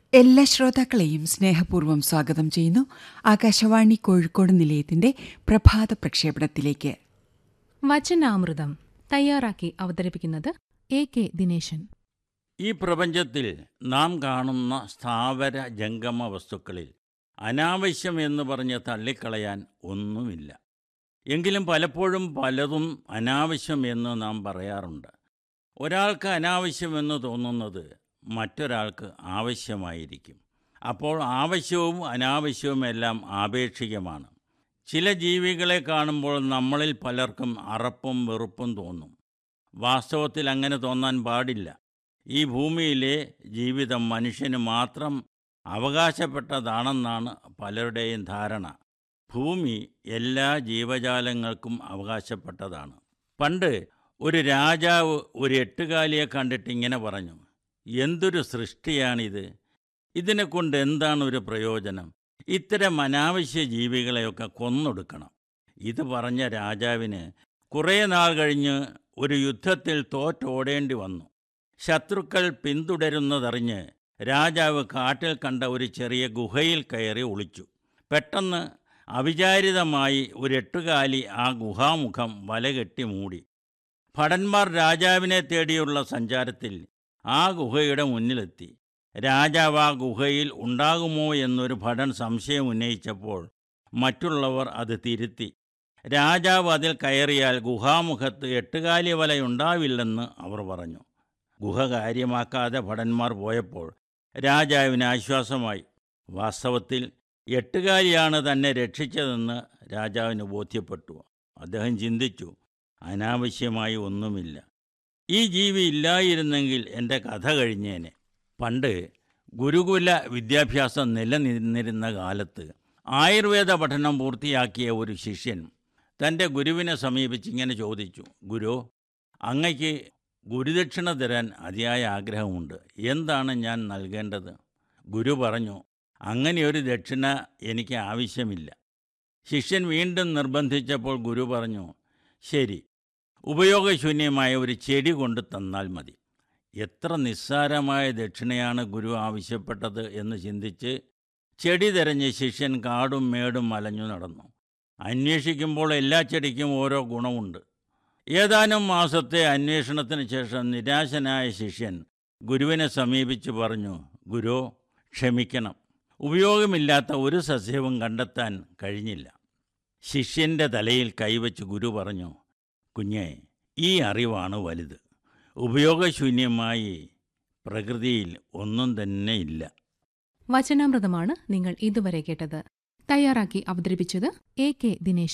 എല്ലാ ശ്രോതാക്കളെയും സ്നേഹപൂർവ്വം സ്വാഗതം ചെയ്യുന്നു ആകാശവാണി കോഴിക്കോട് നിലയത്തിന്റെ പ്രഭാത പ്രക്ഷേപണത്തിലേക്ക് വചനാമൃതം തയ്യാറാക്കി അവതരിപ്പിക്കുന്നത് എ കെ ദിനേശൻ ഈ പ്രപഞ്ചത്തിൽ നാം കാണുന്ന സ്ഥാവര ജംഗമ വസ്തുക്കളിൽ അനാവശ്യം എന്ന് പറഞ്ഞ് തള്ളിക്കളയാൻ ഒന്നുമില്ല എങ്കിലും പലപ്പോഴും പലതും അനാവശ്യം എന്ന് നാം പറയാറുണ്ട് ഒരാൾക്ക് അനാവശ്യമെന്ന് തോന്നുന്നത് മറ്റൊരാൾക്ക് ആവശ്യമായിരിക്കും അപ്പോൾ ആവശ്യവും അനാവശ്യവുമെല്ലാം ആപേക്ഷികമാണ് ചില ജീവികളെ കാണുമ്പോൾ നമ്മളിൽ പലർക്കും അറപ്പും വെറുപ്പും തോന്നും വാസ്തവത്തിൽ അങ്ങനെ തോന്നാൻ പാടില്ല ഈ ഭൂമിയിലെ ജീവിതം മനുഷ്യന് മാത്രം അവകാശപ്പെട്ടതാണെന്നാണ് പലരുടെയും ധാരണ ഭൂമി എല്ലാ ജീവജാലങ്ങൾക്കും അവകാശപ്പെട്ടതാണ് പണ്ട് ഒരു രാജാവ് ഒരു എട്ടുകാലിയെ കണ്ടിട്ട് ഇങ്ങനെ പറഞ്ഞു എന്തൊരു സൃഷ്ടിയാണിത് ഇതിനെ കൊണ്ട് എന്താണ് ഒരു പ്രയോജനം ഇത്തരം അനാവശ്യ ജീവികളെയൊക്കെ കൊന്നൊടുക്കണം ഇത് പറഞ്ഞ രാജാവിന് കുറേ നാൾ കഴിഞ്ഞ് ഒരു യുദ്ധത്തിൽ തോറ്റോടേണ്ടി വന്നു ശത്രുക്കൾ പിന്തുടരുന്നതറിഞ്ഞ് രാജാവ് കാട്ടിൽ കണ്ട ഒരു ചെറിയ ഗുഹയിൽ കയറി ഒളിച്ചു പെട്ടെന്ന് അവിചാരിതമായി ഒരു എട്ടുകാലി ആ ഗുഹാമുഖം വലകെട്ടി മൂടി ഭടന്മാർ രാജാവിനെ തേടിയുള്ള സഞ്ചാരത്തിൽ ആ ഗുഹയുടെ മുന്നിലെത്തി രാജാവ് ആ ഗുഹയിൽ ഉണ്ടാകുമോ എന്നൊരു ഭടൻ സംശയം ഉന്നയിച്ചപ്പോൾ മറ്റുള്ളവർ അത് തിരുത്തി രാജാവ് അതിൽ കയറിയാൽ ഗുഹാമുഖത്ത് എട്ടുകാലി വലയുണ്ടാവില്ലെന്ന് അവർ പറഞ്ഞു ഗുഹ കാര്യമാക്കാതെ ഭടന്മാർ പോയപ്പോൾ രാജാവിന് ആശ്വാസമായി വാസ്തവത്തിൽ എട്ടുകാലിയാണ് തന്നെ രക്ഷിച്ചതെന്ന് രാജാവിന് ബോധ്യപ്പെട്ടു അദ്ദേഹം ചിന്തിച്ചു അനാവശ്യമായി ഒന്നുമില്ല ഈ ജീവി ഇല്ലായിരുന്നെങ്കിൽ എൻ്റെ കഥ കഴിഞ്ഞേനെ പണ്ട് ഗുരുകുല വിദ്യാഭ്യാസം നിലനിന്നിരുന്ന കാലത്ത് ആയുർവേദ പഠനം പൂർത്തിയാക്കിയ ഒരു ശിഷ്യൻ തൻ്റെ ഗുരുവിനെ സമീപിച്ച് ഇങ്ങനെ ചോദിച്ചു ഗുരു അങ്ങയ്ക്ക് ഗുരുദക്ഷിണ തരാൻ അതിയായ ആഗ്രഹമുണ്ട് എന്താണ് ഞാൻ നൽകേണ്ടത് ഗുരു പറഞ്ഞു അങ്ങനെയൊരു ദക്ഷിണ എനിക്ക് ആവശ്യമില്ല ശിഷ്യൻ വീണ്ടും നിർബന്ധിച്ചപ്പോൾ ഗുരു പറഞ്ഞു ശരി ഉപയോഗശൂന്യമായ ഒരു ചെടി കൊണ്ട് തന്നാൽ മതി എത്ര നിസ്സാരമായ ദക്ഷിണയാണ് ഗുരു ആവശ്യപ്പെട്ടത് എന്ന് ചിന്തിച്ച് ചെടി തിരഞ്ഞ് ശിഷ്യൻ കാടും മേടും അലഞ്ഞു നടന്നു അന്വേഷിക്കുമ്പോൾ എല്ലാ ചെടിക്കും ഓരോ ഗുണമുണ്ട് ഏതാനും മാസത്തെ അന്വേഷണത്തിന് ശേഷം നിരാശനായ ശിഷ്യൻ ഗുരുവിനെ സമീപിച്ച് പറഞ്ഞു ഗുരു ക്ഷമിക്കണം ഉപയോഗമില്ലാത്ത ഒരു സസ്യവും കണ്ടെത്താൻ കഴിഞ്ഞില്ല ശിഷ്യൻ്റെ തലയിൽ കൈവച്ച് ഗുരു പറഞ്ഞു കുഞ്ഞെ ഈ അറിവാണ് വലുത് ഉപയോഗശൂന്യമായി പ്രകൃതിയിൽ ഒന്നും തന്നെ ഇല്ല വചനാമൃതമാണ് നിങ്ങൾ ഇതുവരെ കേട്ടത് തയ്യാറാക്കി അവതരിപ്പിച്ചത് എ കെ ദിനേശൻ